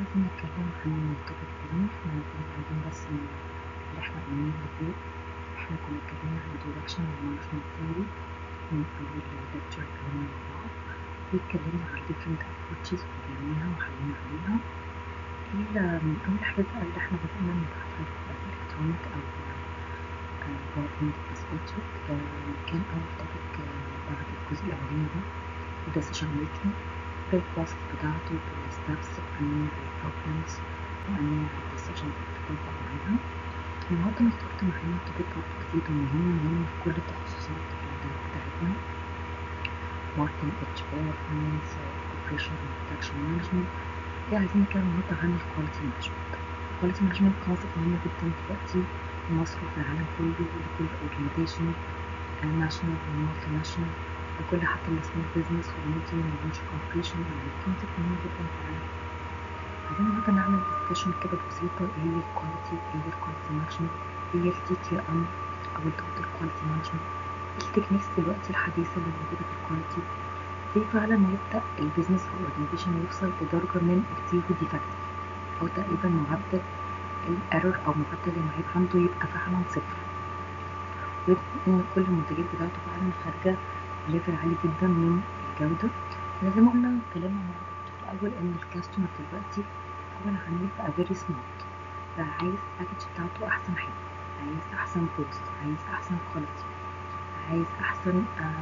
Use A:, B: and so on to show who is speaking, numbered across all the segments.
A: عايزين نتكلم عن topic تاني احنا كنا عايزين بس ن- اللي احنا قلناه ريفيو احنا كنا اتكلمنا عن introduction للمانجمنت theory من أول lecture اتكلمنا مع بعض واتكلمنا على different approaches وبنيناها وحلينا عليها ال- من أول حاجات بقى اللي احنا بدأنا نبعتها في الإلكترونيك أو PowerPoint spreadsheet كان أول topic آه، بعد الجزء الأولاني ده decision making بالبروسس بتاعته بالستبس بأنواع البروبلمز وأنواع الديسيجنز اللي بتطبق معاها النهارده أنا اخترت معانا توبيك برضه جديد ومهم مهم في كل التخصصات اللي بتاعتنا ماركتنج اتش ار فاينانس اوبريشن برودكشن مانجمنت دي عايزين نتكلم النهارده عن الكواليتي مانجمنت الكواليتي مانجمنت كونسيبت مهم جدا دلوقتي في مصر وفي العالم كله لكل اورجانيزيشن ناشونال ومالتي ناشونال لكل حتى السمول بزنس والميديوم واللارج كوربريشن يعني الكونسيبت مهم جدا في العالم عايزين النهارده نعمل ديسكشن كده بسيطة ايه هي الكواليتي ايه هي الكواليتي مانجمنت ايه هي التي تي ام او التوتال كواليتي مانجمنت التكنيكس دلوقتي الحديثة اللي موجودة في الكواليتي ازاي فعلا يبدأ البيزنس او الاورجانيزيشن يوصل لدرجة من الزيرو ديفكت او تقريبا معدل الايرور او معدل المعيب عنده يبقى فعلا صفر ويبقى ان كل المنتجات بتاعته فعلا خارجة ليفل عالي جدا من الجودة زي ما قلنا اتكلمنا مع بعض في الأول إن الكاستمر دلوقتي هو العميل بقى فيري سمارت بقى عايز الباكج بتاعته أحسن حاجة عايز أحسن بوست عايز أحسن كواليتي عايز أحسن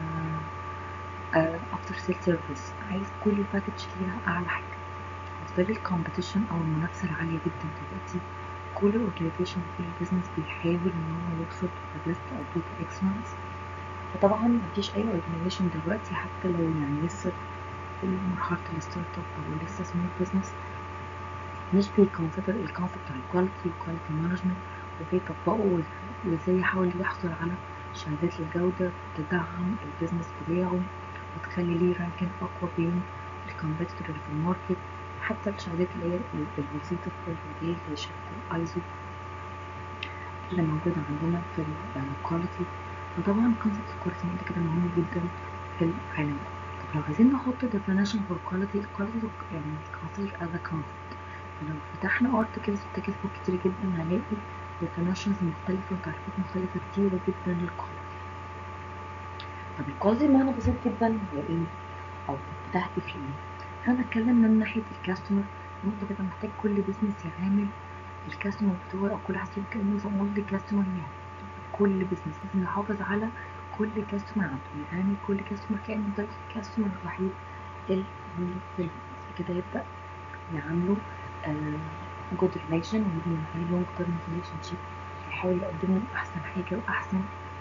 A: أفتر سيل سيرفيس عايز كل الباكج فيها أعلى حاجة بالنسبة لي الكومبيتيشن أو المنافسة العالية جدا دلوقتي كل اورجانيزيشن في البيزنس بيحاول إن هو يوصل لبيست أو بيتا اكسلنس فطبعا مفيش أي اورجانيزيشن دلوقتي حتى لو يعني لسه في مرحلة الستارت اب أو لسه سمول بزنس مش بيكونسيدر الكونسيبت بتاع الكواليتي والكواليتي مانجمنت وبيطبقه وازاي يحاول يحصل على شهادات الجودة تدعم البيزنس بتاعه وتخلي ليه رانكين أقوى بين الكومبيتيتور اللي في الماركت حتى الشهادات اللي هي البسيطة في الجيل زي شهادة الايزو اللي موجودة عندنا في الكواليتي وطبعا كونسيبت الكواليتي انت كده مهم جدا في العالم طب لو عايزين نحط definition for quality quality يعني consider as a concept لو فتحنا articles وتكست بوك كتير جدا هنلاقي definitions مختلفة وتعريفات مختلفة كتيرة جدا للكواليتي طب الكواليتي بمعنى بسيط جدا هي ايه؟ أو بتهدف لإيه؟ احنا اتكلمنا من ناحية الكاستمر انت كده محتاج كل بيزنس يعامل الكاستمر بتوعه او كل حد كأنه زي ما قلت كاستمر يعني كل بيزنس لازم يحافظ على كل كاستمر عنده يعامل كل كاستمر كأنه ده الكاستمر الوحيد اللي عنده في البيزنس كده يبدأ يعامله جود ريليشن ويبني معاه لونج تيرم ريليشن شيب يحاول يقدم له احسن حاجة واحسن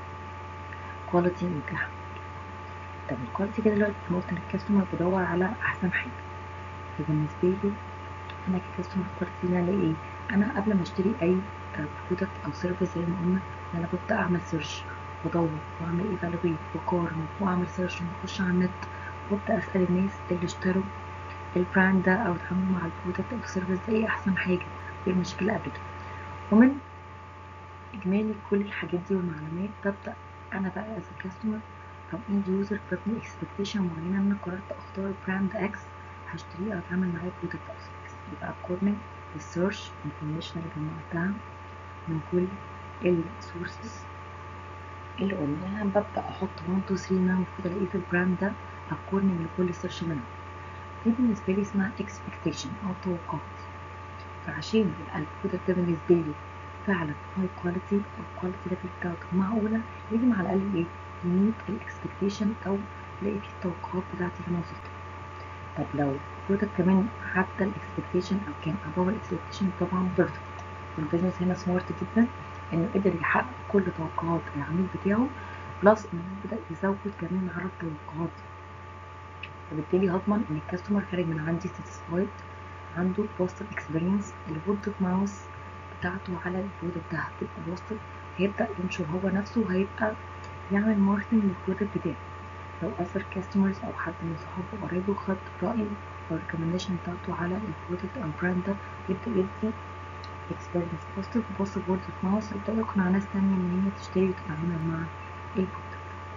A: كواليتي متاحة طب الكواليتي كده دلوقتي انا قلت ان الكاستمر بدور على احسن حاجة فبالنسبة لي انا ككاستمر كواليتي انا الاقي ايه انا قبل ما اشتري اي برودكت او سيرفيس زي ما قلنا ان انا ببدا اعمل سيرش وادور واعمل ايفالويت واقارن واعمل سيرش واخش على النت وابدا اسال الناس اللي اشتروا البراند ده او اتعاملوا مع البرودكت او السيرفيس ده ايه احسن حاجه وايه المشكله اللي قابلتهم ومن اجمالي كل الحاجات دي والمعلومات ببدا انا بقى از كاستمر او اند يوزر ببني اكسبكتيشن معينه ان انا قررت اختار براند اكس هشتريه او اتعامل معاه برودكت اكس يبقى according للسيرش انفورميشن اللي جمعتها من كل السورسز اللي قلناها ببدأ أحط 1 2 3 إن أنا المفروض ألاقيه في البراند ده according لكل سيرش منهم دي بالنسبة لي اسمها expectation أو توقعات فعشان يبقى البرودكت ده بالنسبة لي فعلا هاي كواليتي أو كواليتي ليفل بتاعته معقولة لازم على الأقل إيه يميت الإكسبكتيشن أو ألاقي فيه التوقعات بتاعتي اللي أنا وصلت طب لو البرودكت كمان عدى الاكسبكتيشن او كان above الاكسبكتيشن طبعا بيرفكت والبيزنس هنا سمارت جدا انه قدر يحقق كل توقعات العميل بتاعه بلس انه بدا يزود كمان على التوقعات فبالتالي هضمن ان الكاستمر خارج من عندي ساتيسفايد عنده بوستيف اكسبيرينس الورد اوف ماوس بتاعته على البرودكت ده هتبقى بوستيف هيبدا ينشر هو نفسه وهيبقى يعمل ماركتنج للبرودكت بتاعه لو أثر كاستمرز أو حد من صحابه قريبه خد رأيه أو الريكومنديشن بتاعته على البرودكت أو البراند ده يبدأ يدي اكسبيرينس بوزيتيف بوزيتيف وورد اوف ماوس يبدأ يقنع ناس تانية إن هي تشتري وتتعامل مع البرودكت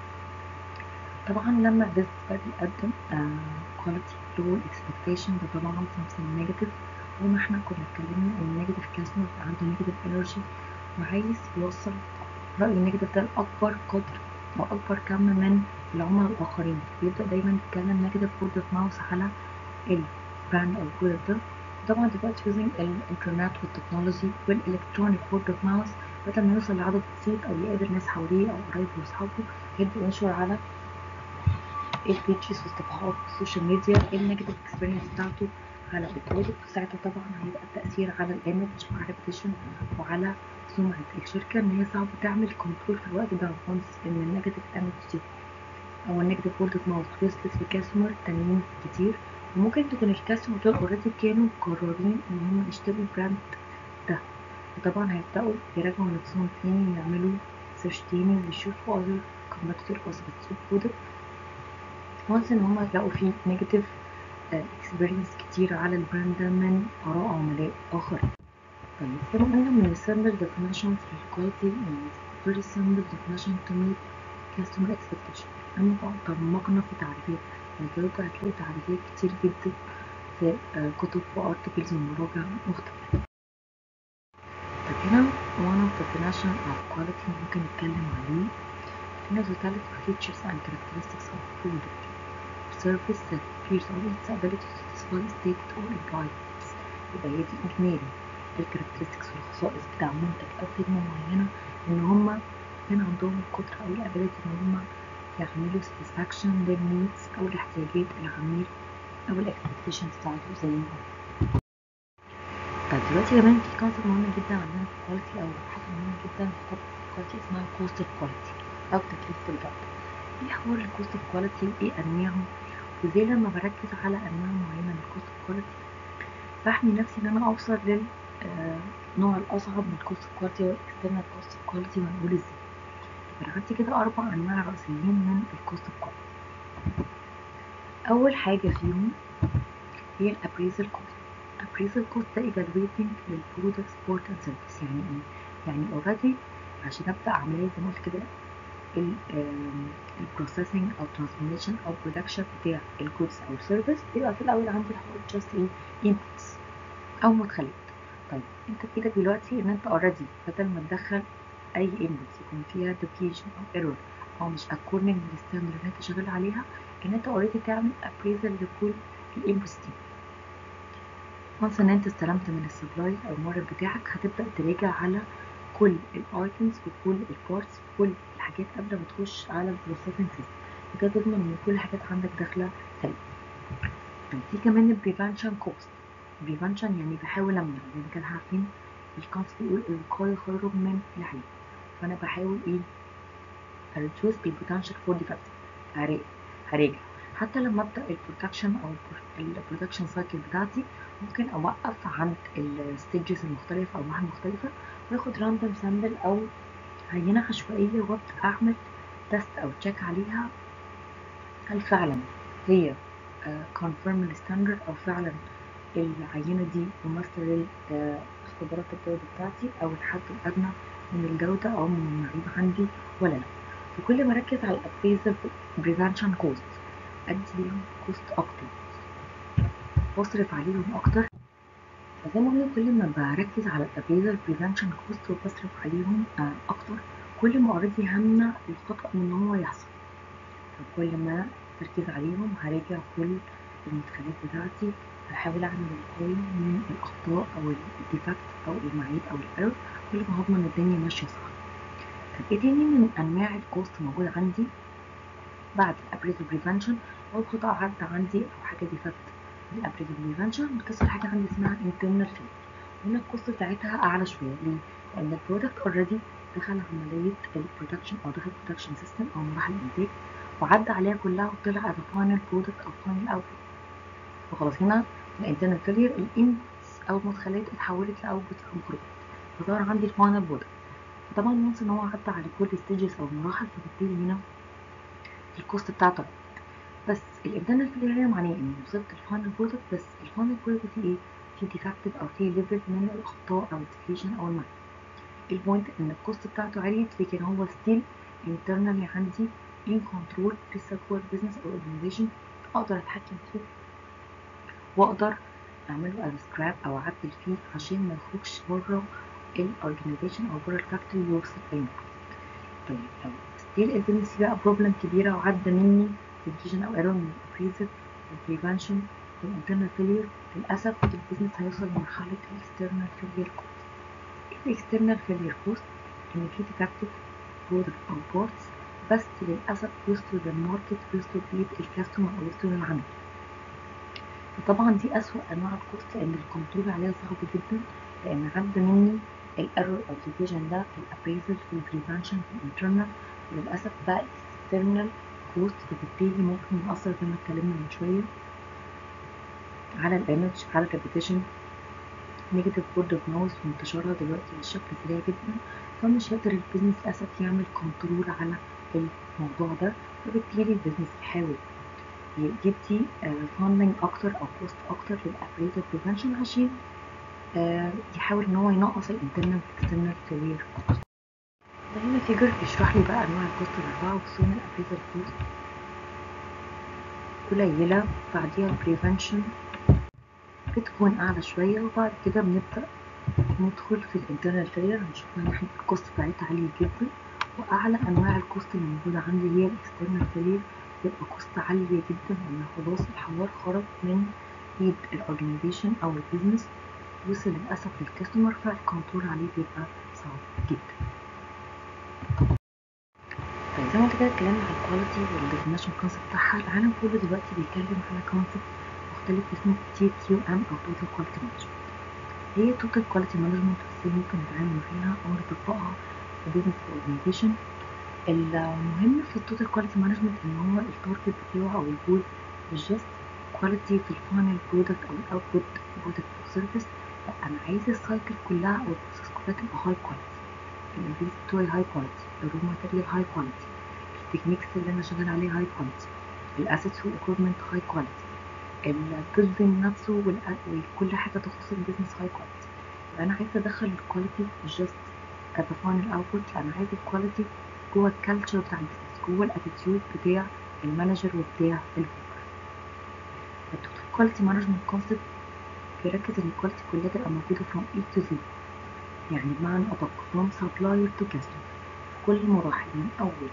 A: طبعا لما البيزنس بقى بيقدم كواليتي له اكسبكتيشن ده طبعا something negative زي ما احنا كنا اتكلمنا ان النيجاتيف كاستمر عنده نيجاتيف انرجي وعايز يوصل رأي النيجاتيف ده لأكبر قدر أو أكبر كم من العملاء الآخرين بيبدأ دايما يتكلم نيجاتيف وورد اوف ماوس على البراند أو البرودكت ده طبعا دلوقتي يوزنج الانترنت والتكنولوجي والالكترونيك وورد اوف ماوس بدل ما يوصل لعدد بسيط او يقابل ناس حواليه او قرايبه واصحابه يبدا ينشر على البيجز والصفحات السوشيال ميديا النيجاتيف اكسبيرينس بتاعته على البرودكت ساعتها طبعا هيبقى التأثير على الايمج وعلى الريبيتيشن وعلى سمعة الشركة ان هي صعب تعمل كنترول في الوقت ده وانس ان النيجاتيف ايمج دي او النيجاتيف وورد اوف ماوث وصلت لكاستمر تانيين كتير وممكن تكون الكاستمر دول اوريدي كانوا مقررين ان هم يشتروا البراند ده وطبعا هيبدأوا يراجعوا نفسهم تاني ويعملوا سيرش تاني ويشوفوا other competitor was بتسوق برودكت وانس ان هم يلاقوا فيه نيجاتيف اكسبيرينس كتير على البراند ده من آراء عملاء آخرين طيب زي ما قلنا من السيمبل definitions للكواليتي يعني very simple definition to meet customer expectation أما بقى تعمقنا في تعريفات الجودة هتلاقي تعريفات كتير جدا في كتب وارتكلز ومراجع مختلفة طب هنا one of the definition of quality ممكن نتكلم عليه هنا totality of features and characteristics of product service that appears on its ability to satisfy state or requirements يبقى هي دي إجمالي الكاركترستكس والخصائص بتاع منتج أو خدمة معينة إن هما كان عندهم القدرة أو الابيلتي إن هما يعملوا satisfaction للنيدز أو الاحتياجات العميل أو الاكسبكتيشنز بتاعته زي ما هو طيب دلوقتي كمان في كونسيبت مهم جدا عندنا في الكواليتي أو حاجة مهمة جدا في طب الكواليتي اسمها كوست الكواليتي أو تكلفة الجودة ايه حوار الكوست اوف كواليتي وايه انواعه وازاي لما بركز على انواع معينه من الكوست اوف كواليتي بحمي نفسي ان انا اوصل لل آه نوع الاصعب من الكوست اوف كواليتي والاكسترنال كوست اوف كواليتي وهنقول ازاي يبقى عندي كده اربع انواع رئيسيين من الكوست اوف كواليتي اول حاجه فيهم هي الابريزل كوست appraisal cost ده evaluating للبرودكت سبورت اند سيرفيس يعني ايه يعني اوريدي عشان ابدا عمليه زي ما قلت كده البروسيسنج او ترانسفورميشن او برودكشن بتاع الجودز او السيرفيس بيبقى في الاول عندي هقول جاست ايه انبوتس او مدخلات طيب انت في ايدك دلوقتي ان انت اوريدي بدل ما تدخل اي انبوتس يكون فيها ديفيشن او ايرور او مش اكوردنج للستاندرد اللي انت شغال عليها ان انت اوريدي تعمل ابريزل لكل الانبوتس دي وانس ان انت استلمت من السبلاي او المورد بتاعك هتبدا تراجع على كل الايتمز وكل البارتس وكل الحاجات قبل ما تخش على البروسيسنج سيستم كده تضمن ان كل الحاجات عندك داخله سليم في كمان البريفنشن كوست البريفنشن يعني بحاول امنع زي ما كان عارفين الكونسبت بيقول الوقايه خير من العلاج فانا بحاول ايه reduce البوتنشال فور ديفكت هراجع حتى لما ابدا البرودكشن او البرودكشن سايكل بتاعتي ممكن اوقف عند الستيجز المختلفه او مراحل مختلفه واخد راندوم سامبل او عينه عشوائيه وابدا اعمل تيست او تشيك عليها هل فعلا هي كونفيرم الستاندرد او فعلا العينه دي ممثله لاختبارات الجوده بتاعتي او الحد الادنى من الجوده او من المعيب عندي ولا لا فكل ما اركز على الابريزل بريفنشن كوست ادي ليهم كوست اكتر واصرف عليهم اكتر فزي ما قلنا كل ما بركز على الابريزل بريفنشن كوست وبصرف عليهم اكتر كل ما اوريدي همنع الخطا من ان هو يحصل فكل ما تركز عليهم هراجع كل المدخلات بتاعتي هحاول اعمل الوقايه من الاخطاء او الديفكت او المعيب او الايرور كل ما هضمن الدنيا ماشيه صح طب ايه تاني من انواع الكوست موجود عندي بعد الابريزل بريفنشن لو خطأ عدى عندي او حاجه ديفكت الابريزل بريفنشن بتحصل حاجه عندي اسمها internal failure هنا الكوست بتاعتها اعلى شويه ليه؟ لان البرودكت اوريدي دخل عمليه البرودكشن او دخل برودكشن سيستم او مراحل الانتاج وعدى عليها كلها وطلع از فاينل برودكت او فاينل اوتبوت فخلاص هنا الانترنال فيلير الانبوتس او المدخلات اتحولت لاوتبوت او برودكت فظهر عندي الفاينل برودكت طبعا وانس ان هو عدى على كل ستيجز او مراحل فبالتالي هنا الكوست بتاعته بس الانترنال فيلير هنا معناه ان وصلت الفاينل برودكت بس الفاينل برودكت فيه ايه؟ فيه ديفكتيف او فيه ليفل من الاخطاء او الديفيشن او المعنى البوينت ان الكوست بتاعته عالية لكن هو ستيل internally عندي in control لسه جوه البيزنس او الاورجنايزيشن اقدر اتحكم فيه واقدر اعمله از سكراب او اعدل فيه عشان ما يخرجش بره الاورجنايزيشن او بره الفاكتوري ويوصل اي مكان طيب لو ستيل البيزنس فيه بقى بروبلم كبيره وعدى مني ديفيجن او ايرور من الابريزل والبريفنشن والانترنال فيلير للاسف البيزنس هيوصل لمرحله الاكسترنال فيلير كوست الاكسترنال فيلير كوست ان في ديفكتيف برودكت او بارتس بس للاسف وصلوا للماركت وصلوا بيد الكاستمر او وصلوا للعميل وطبعا دي اسوأ انواع الكوست لان الكنترول عليها صعب جدا لان عدى مني الايرور او ديفيجن ده في الابريزل في البريفنشن في الانترنال وللاسف بقى اكسترنال كوست فبالتالي ممكن يأثر زي ما اتكلمنا من شويه على الايمج على الريبيتيشن نيجاتيف وورد اوف ماوث وانتشارها دلوقتي بشكل سريع جدا فمش هيقدر البيزنس للاسف يعمل كنترول على الموضوع ده فبالتالي البيزنس يحاول يدي فاندنج اكتر او كوست اكتر للابريزل بريفنشن عشان آه يحاول ان هو ينقص الانترنال اكسترنال فيلير كوست هنا فيجر بيشرح لي بقى انواع الكوست الاربعه وخصوصا الابريزل كوست قليله بعديها البريفنشن بتكون اعلى شويه وبعد كده بنبدا ندخل في الانترنال فيلير هنشوف ان احنا الكوست بتاعتها عاليه جدا واعلى انواع الكوست اللي موجوده عندي هي الاكسترنال فيلير بتبقى كوست عاليه جدا لان خلاص الحوار خرج من ايد الاورجنايزيشن او البيزنس وصل للاسف للكاستمر فالكنترول عليه بيبقى صعب جدا طيب زي ما كده اتكلمنا على الكواليتي والديفينيشن كونسبت بتاعها العالم كله دلوقتي بيتكلم على كونسبت مختلف اسمه تي كيو ام او توتال كواليتي مانجمنت هي توتال كواليتي مانجمنت ازاي ممكن نتعامل معاها او نطبقها في بيزنس اورجنايزيشن المهم في التوتال كواليتي مانجمنت ان هو التارجت بتاعه او الجول مش جاست كواليتي في الفاينل برودكت او الاوتبوت برودكت او سيرفيس لا انا عايز السايكل كلها او البروسيس كلها تبقى هاي كواليتي الانجليزي بتوعي هاي كواليتي الرو ماتيريال هاي كواليتي التكنيكس اللي انا شغال عليه هاي كواليتي الاسيتس والاكويبمنت هاي كواليتي البيلدنج نفسه وكل حاجه تخص البيزنس هاي كواليتي انا عايزه ادخل الكواليتي مش جاست از فاينل اوتبوت لا انا عايزه الكواليتي جوه الكالتشر بتاع البيزنس جوه الاتيتيود بتاع المانجر وبتاع الوركر التوتال كواليتي مانجمنت كونسبت بيركز ان الكواليتي كلها تبقى موجوده from A to Z يعني بمعنى ادق from supplier to customer كل المراحل من اول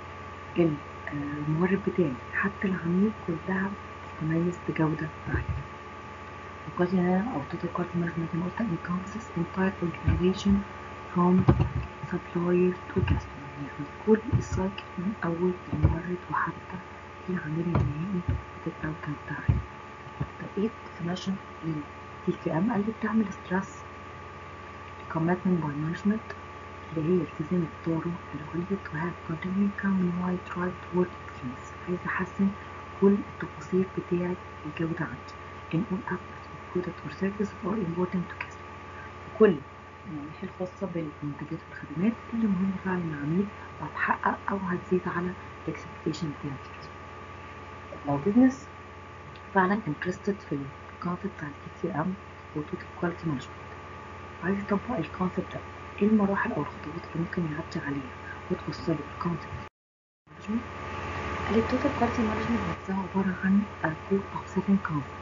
A: المورد بتاعي حتى العميل كلها تتميز بجوده عاليه الكواليتي او توتال كواليتي مانجمنت زي ما قلت encompasses entire organization from supplier to customer يعني كل السايكل من أول المورد وحتى العميل النهائي بتبقى بجودة عالية طب ايه definition لل TQM قال لي بتعمل stress commitment by management اللي هي التزام الدورة العليا to have continuing company drive toward excellence عايز أحسن كل التفاصيل بتاعة الجودة عندي in all aspects of product or service that are important to customer كل الناحية الخاصة بالمنتجات والخدمات اللي مهمة فعلا للعميل وهتحقق أو هتزيد على الاكسبكتيشن بتاع الكاستمر لو بيزنس فعلا انترستد في الكونسيبت بتاع التي كيو ام وتوتال كواليتي مانجمنت عايز يطبق الكونسيبت ده ايه المراحل او الخطوات اللي ممكن يعدي عليها وتوصله الكونسيبت مانجمنت قال التوتال كواليتي مانجمنت نفسها عبارة عن كود اوف 7 كونسيبت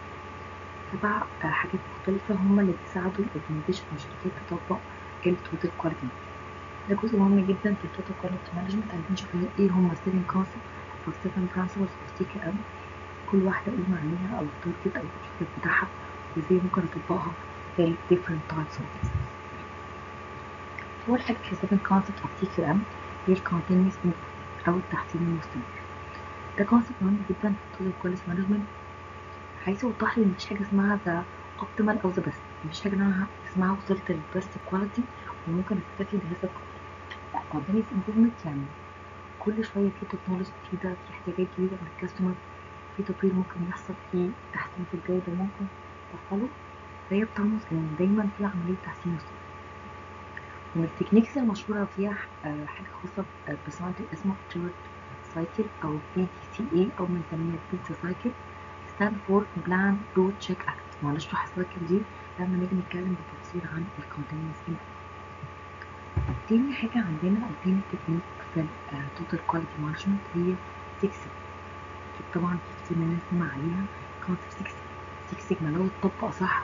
A: سبع حاجات مختلفة هما اللي بيساعدوا الاورجنايزيشن والشركات تطبق التوتال كواليتي ده جزء مهم جدا في التوتال كواليتي مانجمنت عايزين نشوف ايه هما 7 كونسبت او 7 برانسبلز او سي كي ام كل واحدة ايه معناها او التارجت او الاوبجيكتيف بتاعها وازاي ممكن اطبقها في ال different types of business أول حاجة في 7 concept of TQM هي ال continuous improvement أو التحسين المستمر ده كونسبت مهم جدا في التوتال كواليتي مانجمنت عايز يوضح لي ان مفيش حاجه اسمها ذا اوبتيمال او ذا بيست مفيش حاجه انا اسمها وصلت للبيست كواليتي وممكن استفيد بهذا الكواليتي لا كونتينيوس امبروفمنت يعني كل شويه في تكنولوجي جديده في احتياجات جديده من الكاستمر في تطوير ممكن يحصل في تحسين في الجوده ممكن تحصله فهي بترمز ان دايما في عمليه تحسين مستمر ومن التكنيكس المشهوره فيها حاجه خاصه بصناعه اسمه تشارت سايكل او بي تي سي اي او بنسميها بيتزا سايكل stand for plan do check act وهنشرح السايكل دي لما نيجي نتكلم بالتفصيل عن الكونتينوس تاني حاجة عندنا أو تاني تكنيك في التوتال كواليتي مانجمنت هي 6 طبعا كتير من الناس سمع عليها كونسبت 6 السيكس سيجما لو اتطبق صح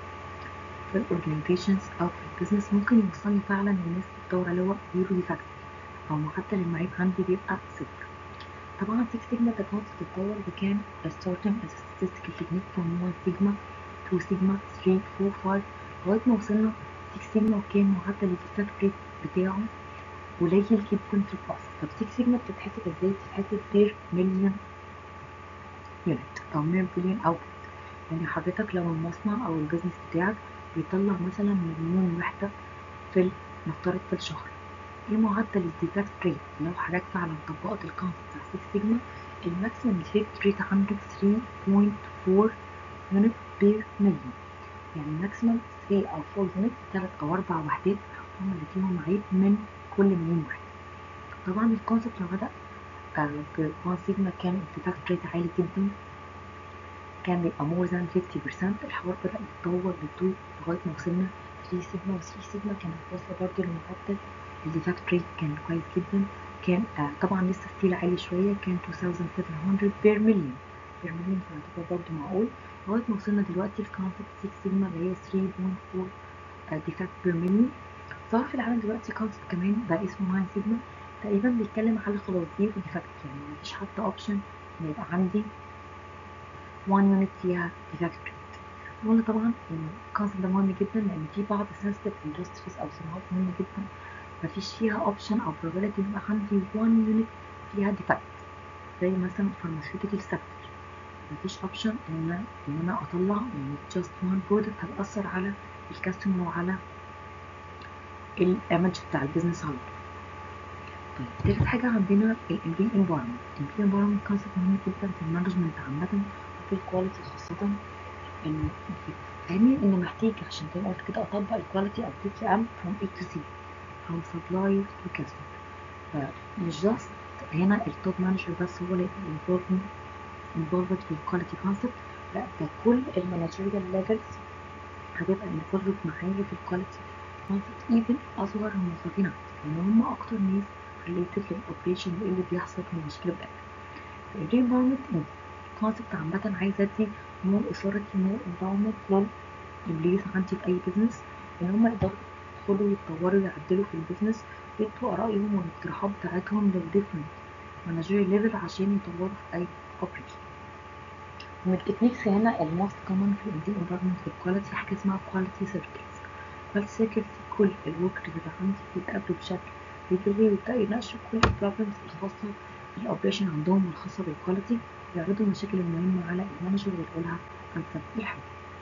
A: في الاورجانيزيشنز او في البيزنس ممكن يوصلني فعلا للناس بتدور عليه هو زيرو ديفكت او معدل المعيب عندي بيبقى صفر طبعا 6 سيجما ده كونسبت اتطور وكان starting as a statistical technique from 1 سيجما 2 سيجما 3 4 5 لغايه ما وصلنا 6 سيجما وكان معدل الديفكت ريت بتاعه قليل جدا في الفحص طب 6 سيجما بتتحسب ازاي؟ بتتحسب بير مليون يونت او مليون اوتبوت يعني حضرتك لو المصنع او البيزنس بتاعك بيطلع مثلا مليون وحدة في نفترض في الشهر ايه معدل الديفكت ريت لو حضرتك فعلا طبقت الكونسبت بتاع 6 سيجما الماكسيمم ديفكت ريت عندك 3.4 يونت بير مليون يعني الماكسيمم 3 او 4 يونت 3 او 4 وحدات هم اللي فيهم عيب من كل مليون وحدة طبعا الكونسبت لما بدأ ب 1 سيجما كان الديفكت ريت عالي جدا كان بيبقى مور ذان 50% الحوار بدأ يتطور بالطول لغاية ما وصلنا 3 سيجما و 3 سيجما كانت واصلة برضه لمعدل الديفكت ريت كان كويس جدا كان آه طبعا لسه ستيل عالي شوية كان 2700 بير مليون بير مليون فيعتبر برضه معقول لغاية ما وصلنا دلوقتي لكونسبت 6 سيجما اللي هي 3.4 ديفكت بير مليون ظهر في العالم دلوقتي كونسبت كمان بقى اسمه 9 سيجما تقريبا بيتكلم على خلاص زيرو ديفكت يعني مفيش حتى اوبشن ان يبقى عندي 1 يونت فيها ديفكت ريت ولا طبعا الكونسبت ده مهم جدا لان في بعض سنسيتيف اندستريز او صناعات مهمه جدا مفيش فيها اوبشن او probability يبقى عندي 1 يونت فيها ديفكت زي مثلا pharmaceutical sector مفيش اوبشن ان انا ان انا اطلع يعني just one product هتاثر على الكاستمر وعلى الايمج بتاع البيزنس على طول طيب تالت حاجة عندنا الامبلوي انفايرمنت الامبلوي انفايرمنت كونسبت مهم جدا في المانجمنت عامة وفي الكواليتي خاصة ان فاهمين ان محتاج عشان زي ما قلت كده اطبق الكواليتي او تي ام from A to C from supplier to customer فمش جاست هنا التوب مانجر بس هو اللي يبقى involved في الكواليتي كونسبت لا ده كل المانجيريال ليفلز هتبقى involved معايا في الكواليتي كونسبت ايفن اصغر الموظفين عندي لان هم اكتر ناس ريليتد للاوبريشن وايه اللي بيحصل في المشكله بتاعتها الانفايرمنت كونسبت عامة عايزة ادي مور اثورتي مور انفايرمنت للامبليز عندي في اي بزنس ان هم يقدروا يدخلوا يتطوروا يعدلوا في البيزنس يدوا ارائهم والاقتراحات بتاعتهم للديفرنت مانجيريال ليفل عشان يطوروا في اي اوبريشن من التكنيكس هنا الموست كومن في الدي انفايرمنت في الكواليتي حاجه اسمها كواليتي سيركلز كواليتي سيركلز كل الوركرز اللي عندي بيتقابلوا بشكل ريجولي ويبداوا يناقشوا كل البروبلمز الخاصه بالاوبريشن عندهم والخاصه بالكواليتي يعرضوا المشاكل المهمه على المانجر ويقولها كونسبت الحل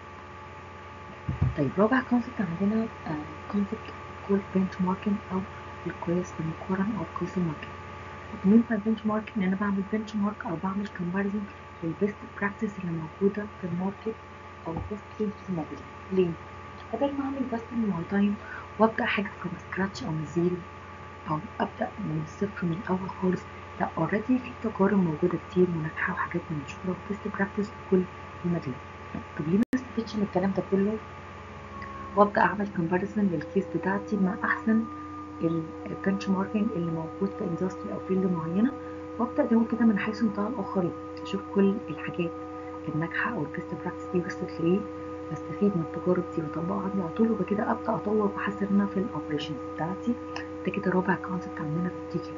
A: طيب رابع كونسبت عندنا كونسبت كول بنش ماركينج او القياس بالمقارنه او قياس الماركت مين باي بنش مارك ان انا بعمل بنش مارك او بعمل كومباريزن للبيست براكتس اللي موجوده في الماركت او البيست ترينز موجوده ليه؟ بدل ما اعمل بس من ماي تايم وابدا حاجه فروم سكراتش او من زيرو او ابدا من الصفر من الاول خالص لا اوريدي في تجارب موجوده كتير وناجحه وحاجات منشوره وبيست براكتس في كل المجالات طب ليه ما استفدتش من الكلام ده كله وابدا اعمل كومباريزن للكيس بتاعتي مع احسن البنش ماركينج اللي موجود في اندستري او فيلد معينه وابدا زي كده من حيث انتهى الاخرين اشوف كل الحاجات الناجحه او البيست براكتس دي وصلت لايه بستفيد من التجارب دي واطبقها عندي على طول وبكده ابدا اطور واحسن انا في الاوبريشنز بتاعتي ده كده رابع كونسبت عندنا في التيكي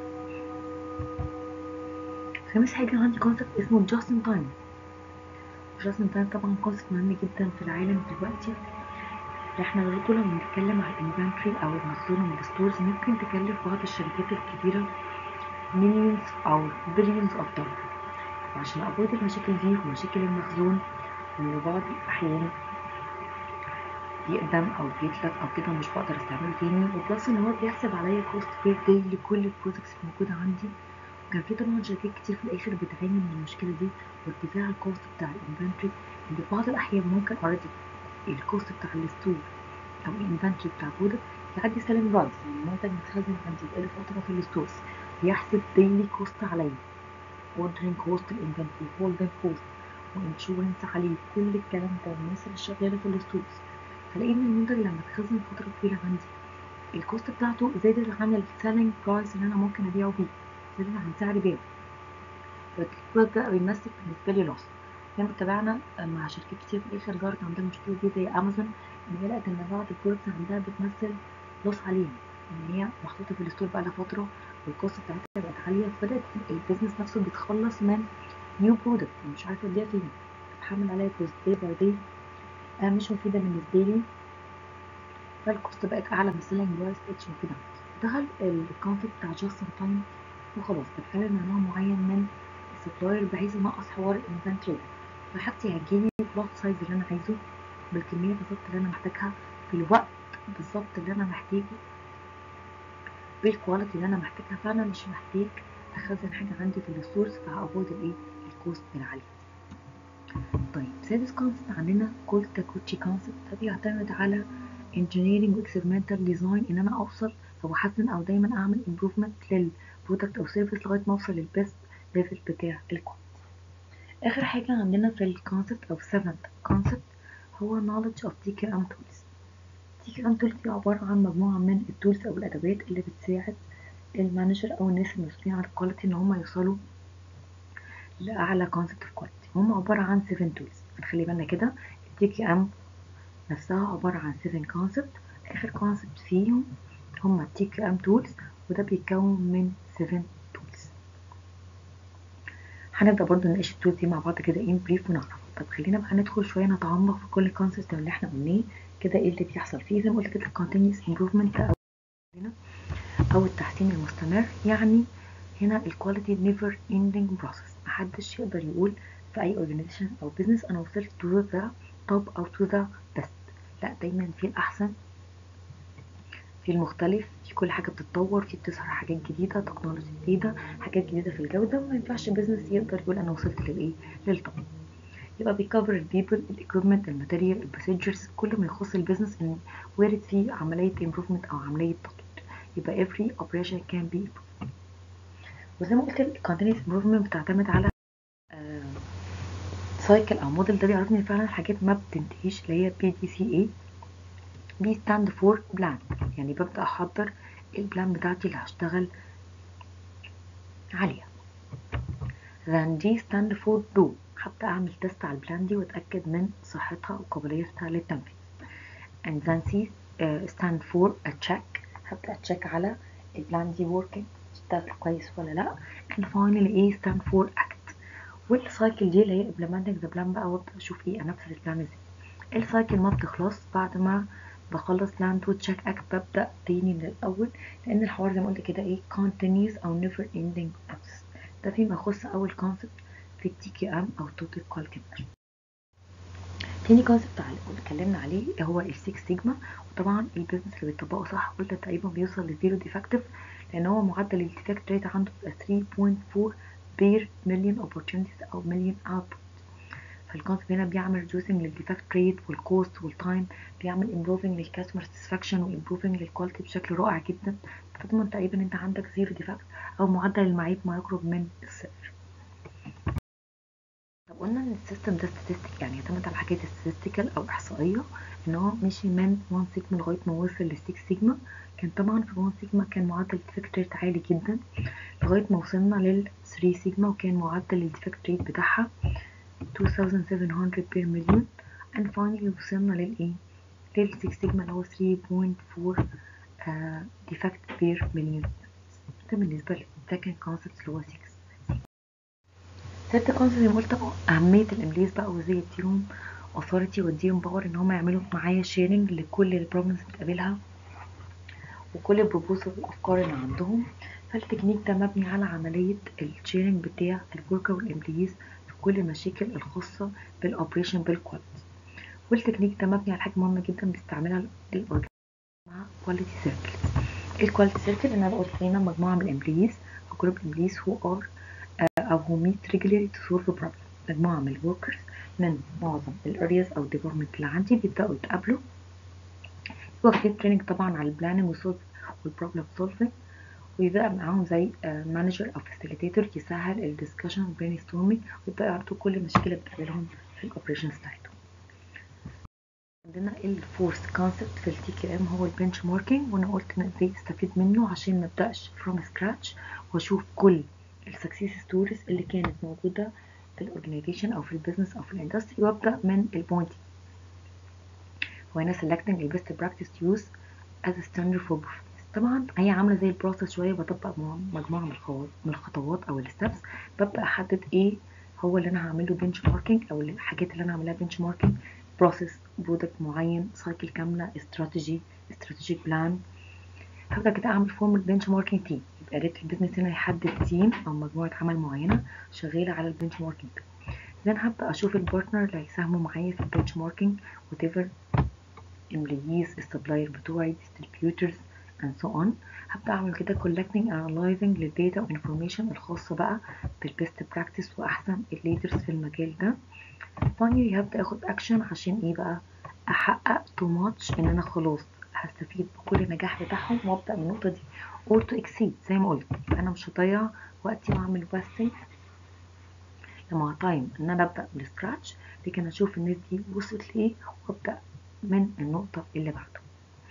A: خامس حاجه عندي كونسبت اسمه جاست ان تايم جاست ان تايم طبعا كونسبت مهم جدا في العالم دلوقتي احنا دلوقتي لما بنتكلم على الانفنتري او المخزون من الستورز ممكن تكلف بعض الشركات الكبيره مليونز او بليونز اوف دولار وعشان افويد المشاكل دي ومشاكل المخزون ان بعض الاحيان بيقدم او بيتلف او كده مش بقدر استعمله تاني وبلس ان هو بيحسب عليا كوست بير داي لكل البرودكتس الموجوده عندي وكان في طبعا شركات كتير في الاخر بتعاني من المشكله دي وارتفاع الكوست بتاع الانفنتري ان في بعض الاحيان ممكن اوريدي الكوست بتاع الستور او الانفنتري بتاع البرودكت يعدي سيلينج برايس يعني المنتج متخزن عندي بقاله فتره في الستورز بيحسب ديلي كوست عليا اوردرنج كوست الانفنتري هولدنج كوست وانشورنس عليه كل الكلام ده الناس اللي شغاله في الستورز فلاقي ان المنتج لما اتخزن فتره طويله عندي الكوست بتاعته زادت عن السيلينج برايس اللي انا ممكن ابيعه بيه زادت عن سعر بيعه فالكيك بقى بيمثل بالنسبه لي لوس زي ما اتبعنا مع شركات كتير في الاخر ظهرت عندها المشكله دي زي امازون ان هي لقت ان بعض البرودكتس عندها بتمثل لوس عليهم ان هي محطوطه في الستور بقالها فتره والكوست بتاعتها بقت عاليه فبدات البيزنس نفسه بيتخلص من نيو برودكت مش عارفه اديها فين بتحمل عليها كوست داي باي داي آه مش مفيده بالنسبه لي فالكوست بقت اعلى من السيلينج برايس اتش وكده دخل الكونسيبت بتاع جاست تايم وخلاص بتكلم مع نوع معين من السبلاير بحيث انقص حوار الانفنتوري فحاجتي هتجيلي بالبلوك سايز اللي انا عايزه بالكميه بالظبط اللي انا محتاجها في الوقت بالظبط اللي انا محتاجه بالكواليتي اللي انا محتاجها فانا مش محتاج اخزن حاجه عندي في الريسورس فهافويد الايه الكوست العالي طيب سادس كونسبت عندنا كولد تاكوتشي كونسبت ده بيعتمد على engineering و experimental design ان انا اوصل او احسن او دايما اعمل improvement للبرودكت او سيرفيس لغايه ما اوصل للبيست ليفل بتاع الكواليتي اخر حاجه عندنا في الكونسبت او seventh concept هو knowledge of TKM tools TKM tools دي عباره عن مجموعه من التولز او الادوات اللي بتساعد المانجر او الناس المسؤولين عن الكواليتي ان هم يوصلوا لاعلى كونسبت في الكواليتي هم عباره عن 7 تولز خلي بالنا كده التي كي ام نفسها عباره عن 7 كونسبت اخر كونسبت فيهم هم التي كي ام تولز وده بيتكون من 7 تولز هنبدا برضو نناقش التولز دي مع بعض كده ان بريف ونعرف طب خلينا بقى ندخل شويه نتعمق في كل كونسبت اللي احنا قلناه كده ايه اللي بيحصل فيه زي ما قلت كده الكونتينيوس امبروفمنت او او التحسين المستمر يعني هنا الكواليتي نيفر اندنج بروسيس محدش يقدر يقول في اي اورجانيزيشن او بزنس انا وصلت تو ذا توب او تو ذا بيست لا دايما في الاحسن في المختلف في كل حاجه بتتطور في بتظهر حاجات جديده تكنولوجيا جديده حاجات جديده في الجوده وما ينفعش بزنس يقدر يقول انا وصلت للايه للتوب يبقى بيكفر البيبل الايكويبمنت الماتيريال البروسيجرز كل ما يخص البيزنس ان وارد فيه عمليه امبروفمنت او عمليه تطوير يبقى every operation can be improved وزي ما قلت الكونتينيوس امبروفمنت بتعتمد على سايكل او موديل ده بيعرفني ان فعلا الحاجات ما بتنتهيش اللي هي بي دي سي اي بي ستاند فور بلان يعني ببدا احضر البلان بتاعتي اللي هشتغل عليها then D stand for do هبدا اعمل تيست على البلان دي واتاكد من صحتها وقابليتها للتنفيذ and then C uh, stand for a check هبدا اتشيك على البلان دي working اشتغل كويس ولا لا and finally A stand for act والسايكل دي اللي هي implementing the plan بقى وابدا اشوف ايه انفذ البلان ازاي السايكل ما بتخلص بعد ما بخلص بلان تو تشيك اكت ببدا تاني من الاول لان الحوار زي ما قلت كده ايه continuous او never ending process ده فيما يخص اول كونسبت في التي كي ام او توتال كواليتي مانجمنت تاني كونسبت اللي اتكلمنا عليه هو السيكس سيجما وطبعا البيزنس اللي بيطبقه صح قلنا تقريبا بيوصل لزيرو ديفكتيف لان هو معدل الديفكت ريت عنده بيبقى 3.4 بير مليون اوبورتونيتيز او مليون اوتبوت فالكونسبت هنا بيعمل ريديوسنج للديفكت ريت والكوست والتايم بيعمل امبروفنج للكاستمر ساتسفاكشن وامبروفنج للكواليتي بشكل رائع جدا فتضمن تقريبا انت عندك زيرو ديفكت او معدل المعيب ما يقرب من الصفر طب قلنا ان السيستم ده ستاتستيك يعني يعتمد على حاجات ستاتستيكال او احصائيه ان هو مشي من 1 سيجما لغايه ما وصل ل 6 سيجما كان طبعا في 1 سيجما كان معدل الديفكت ريت عالي جدا لغايه ما وصلنا لل 3 سيجما وكان معدل الديفكت ريت بتاعها 2700 بير مليون and finally وصلنا للايه لل 6 سيجما اللي هو 3.4 ديفكت بير مليون ده بالنسبه للسكند كونسبت اللي هو 6 تالت كونسبت زي ما قلت اهميه الامبليز بقى وازاي اديهم authority واديهم باور ان هم يعملوا معايا شيرنج لكل البروبلمز اللي بتقابلها وكل البروبوزل والافكار اللي عندهم فالتكنيك ده مبني على عمليه الشيرنج بتاع الوركر والامبليز في كل المشاكل الخاصه بالاوبريشن بالكواليتي والتكنيك ده مبني على حاجه مهمه جدا بيستعملها الاورجانيزيشن مع كواليتي سيركلز الكواليتي سيركل ان انا قلت لنا مجموعه من الامبليز او جروب امبليز هو ار او هو ميت ريجولاري تو سولف بروبلم مجموعه من الوركرز من معظم الارياز او الديبارتمنت اللي عندي بيبداوا يتقابلوا واخدين تريننج طبعا على البلاننج والسولف والبروبلم سولفنج ويبقى معاهم زي مانجر او فاسيليتيتور يسهل الدسكشن والبرين ستورمينج ويبداوا يعرضوا كل المشاكل اللي بتقابلهم في الاوبريشنز بتاعتهم عندنا الفورث كونسبت في التي كي ام هو البنش ماركينج وانا قلت ان ازاي استفيد منه عشان ما ابداش فروم سكراتش واشوف كل السكسيس ستوريز اللي كانت موجوده في الاورجنايزيشن او في البيزنس او في الاندستري وابدا من البوينت وهنا selecting the best practice use as a standard for performance طبعا هي عامله زي البروسيس شويه بطبق مجموعه من الخطوات من الخطوات او الستبس ببدا احدد ايه هو اللي انا هعمله بنش ماركينج او الحاجات اللي انا هعملها بنش ماركينج بروسيس برودكت معين سايكل كامله استراتيجي استراتيجيك بلان هبدا كده اعمل فورمال بنش ماركينج تيم يبقى ريت البيزنس هنا يحدد تيم او مجموعه عمل معينه شغاله على البنش ماركينج then هبدا اشوف البارتنر اللي هيساهموا معايا في البنش ماركينج whatever employees السبلاير بتوعي distributors and so on هبدأ أعمل كده collecting analyzing للداتا والinformation الخاصة بقى بالبيست براكتس وأحسن الليدرز في المجال ده finally هبدأ أخد أكشن عشان إيه بقى أحقق too much إن أنا خلاص هستفيد بكل النجاح بتاعهم وأبدأ من النقطة دي or to exceed زي ما قلت أنا مش هضيع وقتي وأعمل wasting لما تايم إن أنا أبدأ من scratch لكن أشوف الناس دي وصلت لإيه وأبدأ من النقطة اللي بعده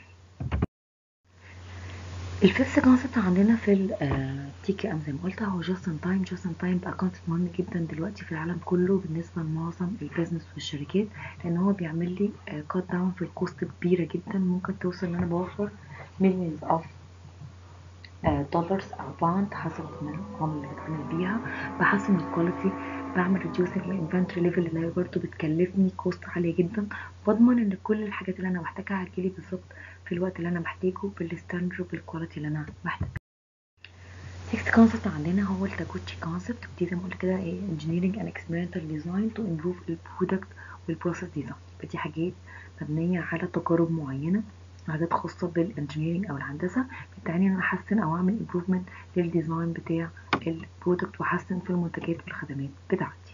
A: الفيفث كونسبت عندنا في التي كي ام زي ما قلت هو جاست ان تايم جاست ان تايم بقى كونسبت مهم جدا دلوقتي في العالم كله بالنسبه لمعظم البيزنس والشركات لان هو بيعمل لي كات داون في الكوست كبيره جدا ممكن توصل ان انا بوفر مليونز اوف دولارز او باوند حسب الارقام اللي بتعمل بيها بحسن الكواليتي بعمل ريديوسنج للانفنتوري ليفل اللي هي برضه بتكلفني كوست عاليه جدا بضمن ان كل الحاجات اللي انا محتاجها هتجيلي بالظبط في الوقت اللي انا محتاجه بالستاندرد بالكواليتي اللي انا محتاجها next concept عندنا هو التاجوتشي concept ودي زي ما قلت كده ايه engineering and experimental design to improve البرودكت والبروسيس ديزاين يبقى دي حاجات مبنية على تجارب معينة حاجات خاصة بالانجينيرنج او الهندسة بتعني ان انا احسن او اعمل improvement للديزاين بتاع البرودكت واحسن في المنتجات والخدمات بتاعتي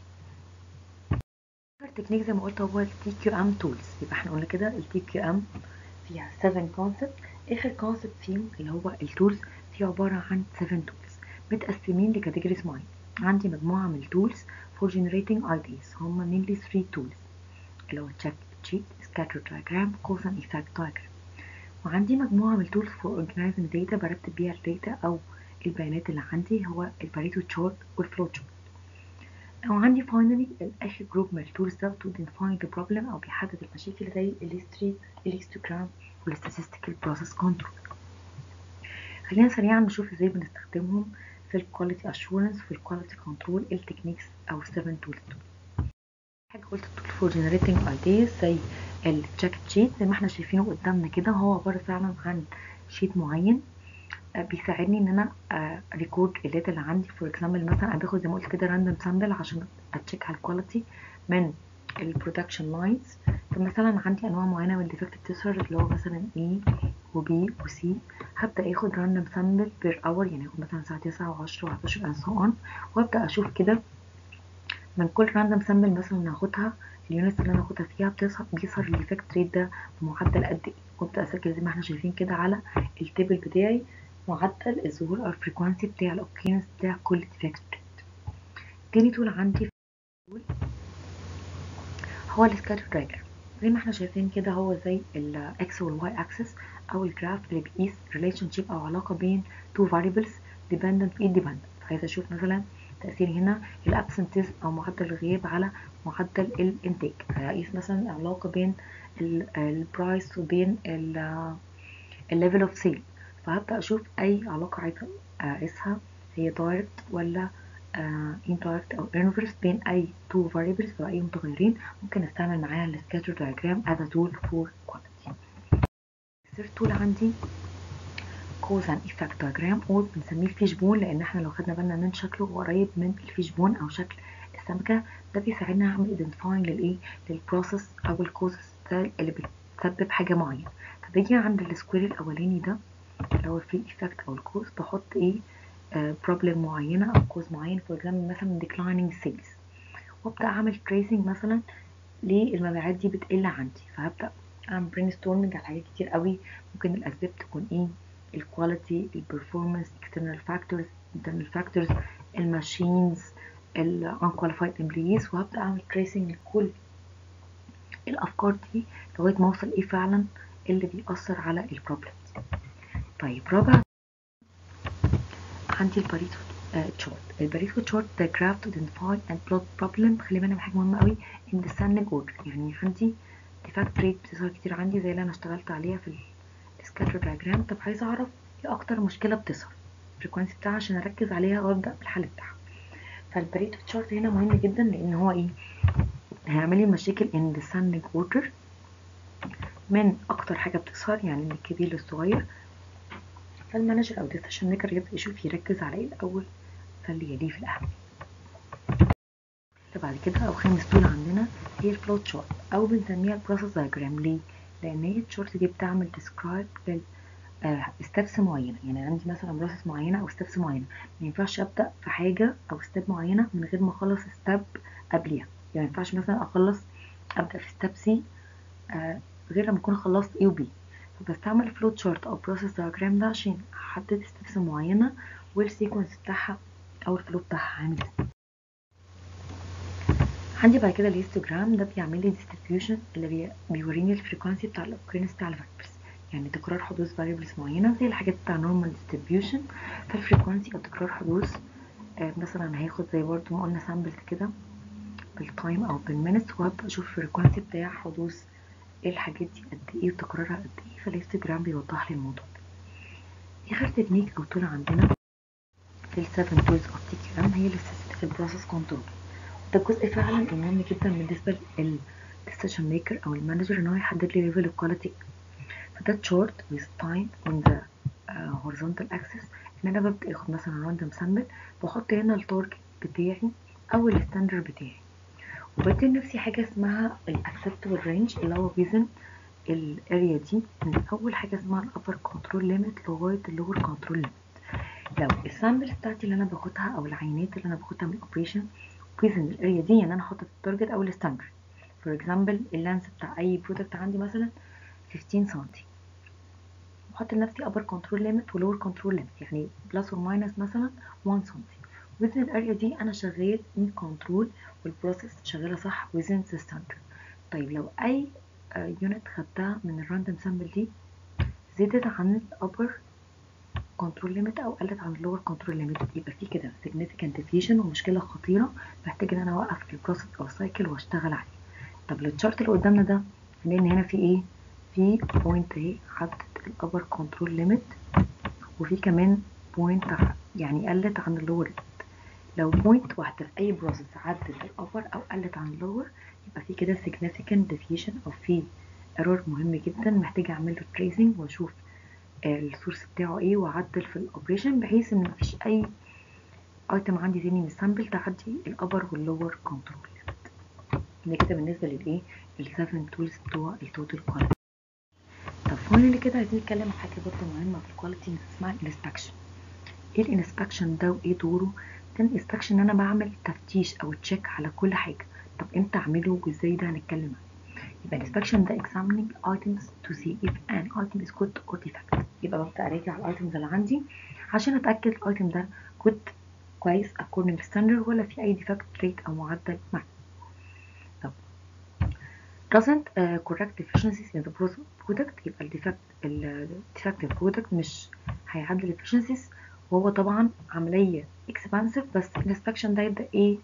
A: التكنيك زي ما قلت هو التي كيو ام تولز يبقى احنا قلنا كده التي كيو ام فيها 7 كونسبت اخر كونسبت فيهم اللي هو التولز فيه عبارة عن 7 تولز متقسمين لكاتيجوريز معينة عندي مجموعة من التولز for generating ideas هم mainly 3 tools اللي هو check sheet scatter diagram cause and effect diagram وعندي مجموعة من التولز for organizing data برتب بيها الداتا أو البيانات اللي عندي هو الباريتو تشارت والفلو تشارت وعندي فاينلي الاخر جروب من التولز ده to define the problem او بيحدد المشاكل زي الهيستوري الهيستوجرام والستاتستيكال بروسيس كنترول خلينا سريعا نشوف ازاي بنستخدمهم في الكواليتي اشورنس في الكواليتي كنترول التكنيكس او 7 تولز حاجه قلت التول فور جنريتنج ايديز زي التشيك شيت زي ما احنا شايفينه قدامنا كده هو عباره فعلا عن شيت معين بيساعدني ان انا ريكورد الداتا اللي عندي فور اكزامبل مثلا انا باخد زي ما قلت كده راندوم سامبل عشان اتشيك على الكواليتي من البرودكشن لاينز فمثلا عندي انواع معينه من الديفكت بتظهر اللي هو مثلا A وB وC هبدا اخد راندوم سامبل بير اور يعني اخد مثلا الساعه 9 و10 و11 and so on وابدا اشوف كده من كل راندوم سامبل مثلا هاخدها اليونتس اللي انا هاخدها فيها بتظهر بيظهر الايفكت ريت ده بمعدل قد ايه وابدا اسجل زي ما احنا شايفين كده على التيبل بتاعي معدل الظهور او الفريكوانسي بتاع الاوكيرنس بتاع كل ديفكت ريت تاني تول عندي هو السكاتر دايجرام زي ما احنا شايفين كده هو زي الاكس والواي اكسس او الجراف اللي بيقيس ريليشن شيب او علاقه بين تو فاريبلز ديبندنت وايه ديبندنت عايزه اشوف مثلا تاثير هنا الابسنتيزم او معدل الغياب على معدل الانتاج هقيس مثلا علاقه بين البرايس وبين الليفل اوف سيل فهبدا اشوف اي علاقه عايزه اقيسها هي دايركت ولا indirect او inverse بين اي two variables او اي متغيرين ممكن استعمل معاها السكاتر diagram as a tool for quality الثيرد tool عندي cause and effect diagram او بنسميه الفيش بون لان احنا لو خدنا بالنا من شكله هو قريب من الفيش بون او شكل السمكه ده بيساعدنا اعمل identifying للايه للبروسيس او الكوزز اللي بتسبب حاجه معينه فباجي عند السكوير الاولاني ده اللي هو فيه الايفكت او الكوز بحط ايه بروبلم uh, معينه او كوز معين فور اكزامبل مثلا declining sales وابدا اعمل tracing مثلا ليه المبيعات دي بتقل عندي فهبدا اعمل برين ستورمنج على حاجات كتير قوي ممكن الاسباب تكون ايه الكواليتي البرفورمانس external factors internal factors الماشينز ال unqualified employees وهبدا اعمل tracing لكل الافكار دي لغايه ما اوصل ايه فعلا اللي بيأثر على البروبلمز طيب رابع عندي الباريتو تشارت الباريتو تشارت diagram to identify and plot problem خلي بالنا من حاجه مهمه قوي in descending order يعني عندي defect rate بتظهر كتير عندي زي اللي انا اشتغلت عليها في السكاتر diagram طب عايزه اعرف ايه اكتر مشكله بتظهر الفريكوانسي بتاعها عشان اركز عليها وابدا بالحل بتاعها فالباريتو تشارت هنا مهم جدا لان هو ايه هيعمل لي مشاكل in descending order من اكتر حاجه بتظهر يعني من الكبير للصغير فالمانجر او الديسيشن ميكر يبدا يشوف يركز على ايه الاول فاللي يليه في الاهم بعد كده او خامس طول عندنا هي الفلوت تشارت او بنسميها البروسيس دايجرام ليه لان هي التشارت دي بتعمل ديسكرايب لل ستيبس معينه يعني عندي مثلا بروسيس معينه او ستيبس معينه ما ينفعش ابدا في حاجه او ستيب معينه من غير ما اخلص ستيب قبليها يعني ما ينفعش مثلا اخلص ابدا في ستيب سي آه غير لما اكون خلصت A و B فبستعمل فلو تشارت او بروسيس دايجرام ده عشان احدد ستيبس معينه والسيكونس بتاعها او الفلو بتاعها عامل ازاي عندي بعد كده الهيستوجرام ده بيعمل لي ديستريبيوشن اللي بي... بيوريني الفريكوانسي بتاع الاوكرينس بتاع الفاريبلز يعني تكرار حدوث فاريبلز معينه زي الحاجات بتاع نورمال ديستريبيوشن فالفريكوانسي او تكرار حدوث آه مثلا هاخد زي برضو ما قلنا سامبلز كده بالتايم او بالمينتس وهبدا اشوف الفريكوانسي بتاع حدوث ايه الحاجات دي قد ايه وتكرارها قد ايه فالهيستوجرام بيوضح لي الموضوع ده اخر تكنيك او طول عندنا في السفن تولز اوف تي كيو ام هي الستاتستيكال بروسيس كنترول ده جزء فعلا مهم جدا بالنسبه للديسيشن ميكر او المانجر ان هو يحدد لي ليفل الكواليتي فده تشارت with time on the uh, horizontal axis ان انا ببدا اخد مثلا راندوم سامبل بحط هنا التارجت بتاعي او الستاندرد بتاعي وبدي لنفسي حاجه اسمها الاكسبتبل رينج اللي هو بيزن الاريا دي من اول حاجه اسمها الابر كنترول ليميت لغايه اللور كنترول ليميت لو السامبل بتاعتي اللي انا باخدها او العينات اللي انا باخدها من الاوبريشن بيزن الاريا دي يعني انا حاطه التارجت او الستاندرد فور اكزامبل اللانس بتاع اي برودكت عندي مثلا 15 سم بحط لنفسي upper control limit و lower control limit يعني بلس اور ماينس مثلا 1 سم within الاريا دي انا شغال in control والبروسيس شغاله صح within the standard طيب لو اي يونت خدتها من الراندوم سامبل دي زادت عن الابر كنترول ليميت او قلت عن اللور كنترول ليميت يبقى في كده significant deviation ومشكله خطيره محتاج ان انا اوقف البروسيس او السايكل واشتغل عليه طب التشارت اللي قدامنا ده هنلاقي ان هنا في ايه في بوينت اهي عدت الابر كنترول ليميت وفي كمان بوينت يعني قلت عن اللور لو بوينت واحده في اي بروسيس عدت الابر او قلت عن اللور يبقى في كده significant deviation او في ايرور مهم جدا محتاج اعمل له tracing واشوف السورس بتاعه ايه واعدل في الاوبريشن بحيث ان مفيش اي ايتم عندي تاني من السامبل تعدي الابر واللور كنترول ده كده بالنسبه للايه السفن تولز بتوع التوتال كواليتي طب فاينلي كده عايزين نتكلم عن حاجه برضه مهمه في الكواليتي اسمها الانسبكشن ايه الانسبكشن ده وايه دوره ده الانسبكشن ان انا بعمل تفتيش او تشيك على كل حاجه طب امتى اعمله وازاي ده هنتكلم عنه يبقى الانسبكشن ده examining items to see if an item is good or defect يبقى ببدأ أراجع الايتمز اللي عندي عشان أتأكد الايتم ده good كويس according to standard ولا في أي defect rate أو معدل معين طب doesn't uh, correct deficiencies in the product يبقى الديفكت ال defective product مش هيعدل deficiencies وهو طبعا عملية expensive بس الانسبكشن ده يبدأ ايه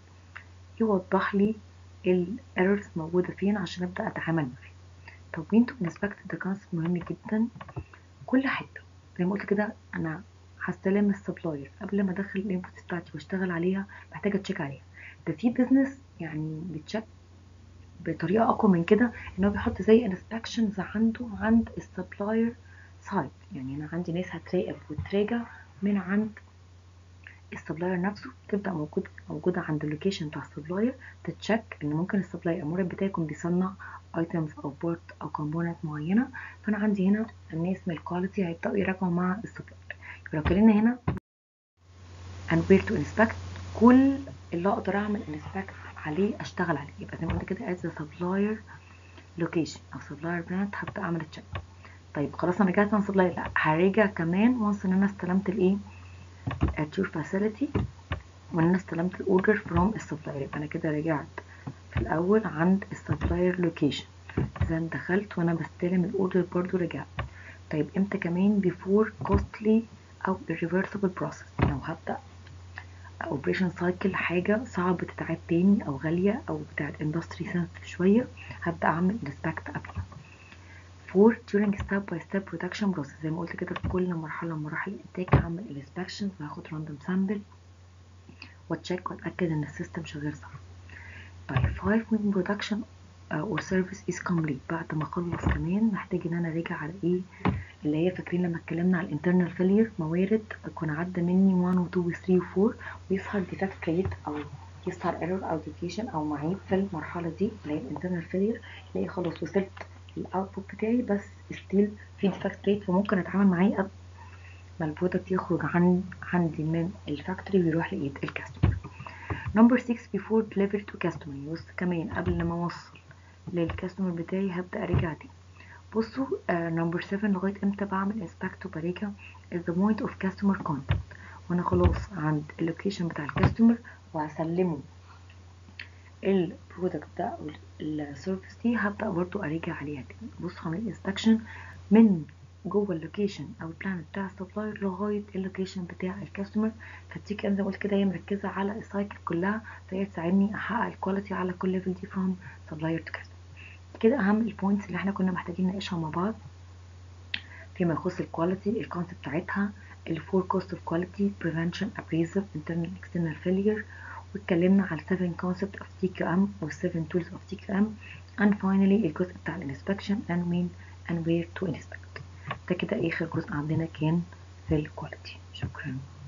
A: يوضح لي الايرورز موجودة فين عشان ابدأ اتعامل معاه طب وين تو انسبكت ده كونسبت مهم جدا كل حتة زي ما قلت كده انا هستلم السبلاير قبل ما ادخل الانبوتس بتاعتي واشتغل عليها محتاجة تشيك عليها ده في بيزنس يعني بتشيك بطريقة اقوى من كده ان هو بيحط زي انسبكشنز عنده عند السبلاير سايت يعني انا عندي ناس هتراقب وتراجع من عند السبلاير نفسه تبدا موجود موجوده عند اللوكيشن بتاع السبلاير تتشيك ان ممكن السبلاير المورد بتاعي يكون بيصنع ايتمز او بورت او كومبوننت معينه فانا عندي هنا الناس من الكواليتي هيبداوا يراجعوا مع السبلاير لو اتكلمنا هنا and where to inspect كل اللي اقدر اعمل انسبكت عليه اشتغل عليه يبقى زي ما قلت كده as a supplier location او supplier brand هبدا اعمل تشيك طيب خلاص انا رجعت عن سبلاير لا هرجع كمان وانس ان انا استلمت الايه at your facility وان انا استلمت الاوردر from السبلاير يبقى انا كده رجعت في الاول عند السبلاير لوكيشن اذا دخلت وانا بستلم الاوردر برضو رجعت طيب امتى كمان before costly او irreversible process لو هبدا اوبريشن سايكل حاجه صعب تتعاد تاني او غاليه او بتاعت اندستري سنسيتيف شويه هبدا اعمل انسبكت قبلها فور during step by step production process زي ما قلت كده في كل مرحله من مراحل الانتاج هعمل انسبكشن وهاخد راندوم سامبل واتشيك واتاكد ان السيستم شغال صح طيب 5 when production uh, or service is complete بعد ما اخلص كمان محتاج ان انا اراجع على ايه اللي هي فاكرين لما اتكلمنا على الانترنال فيلير موارد يكون عدى مني 1 و 2 و 3 و 4 ويظهر ديفكت ريت او يظهر ايرور او ديفيشن او معيب في المرحله دي اللي هي الانترنال فيلير اللي هي خلاص وصلت للاوتبوت بتاعي بس ستيل في ديفكت ريت فممكن اتعامل معاه قبل ما البرودكت يخرج عن عندي من الفاكتوري ويروح لايد الكاستمر نمبر 6 before delivery to customer بص كمان قبل ما اوصل للكاستمر بتاعي هبدا ارجع تاني بصوا نمبر 7 لغايه امتى بعمل انسبكت وبراجع is the point of customer contact وانا خلاص عند اللوكيشن بتاع الكاستمر وهسلمه البرودكت ده او السيرفيس دي هبدا برضو اراجع عليها تاني بص هعمل انسبكشن من جوه اللوكيشن او البلان بتاع السبلاير لغايه اللوكيشن بتاع الكاستمر فتيجي انا زي ما قلت كده هي مركزه على السايكل كلها فهي تساعدني احقق الكواليتي على كل ليفل دي فروم سبلاير تو كاستمر كده اهم البوينتس اللي احنا كنا محتاجين نناقشها مع بعض فيما يخص الكواليتي الكونسيبت بتاعتها الفور كوست اوف كواليتي بريفنشن ابريزف انترنال اكسترنال فيلير واتكلمنا على 7 concept of TQM و 7 tools of TQM and finally الجزء بتاع الانسبكشن and when and where to inspect ده كده اخر جزء عندنا كان في الكواليتي شكرا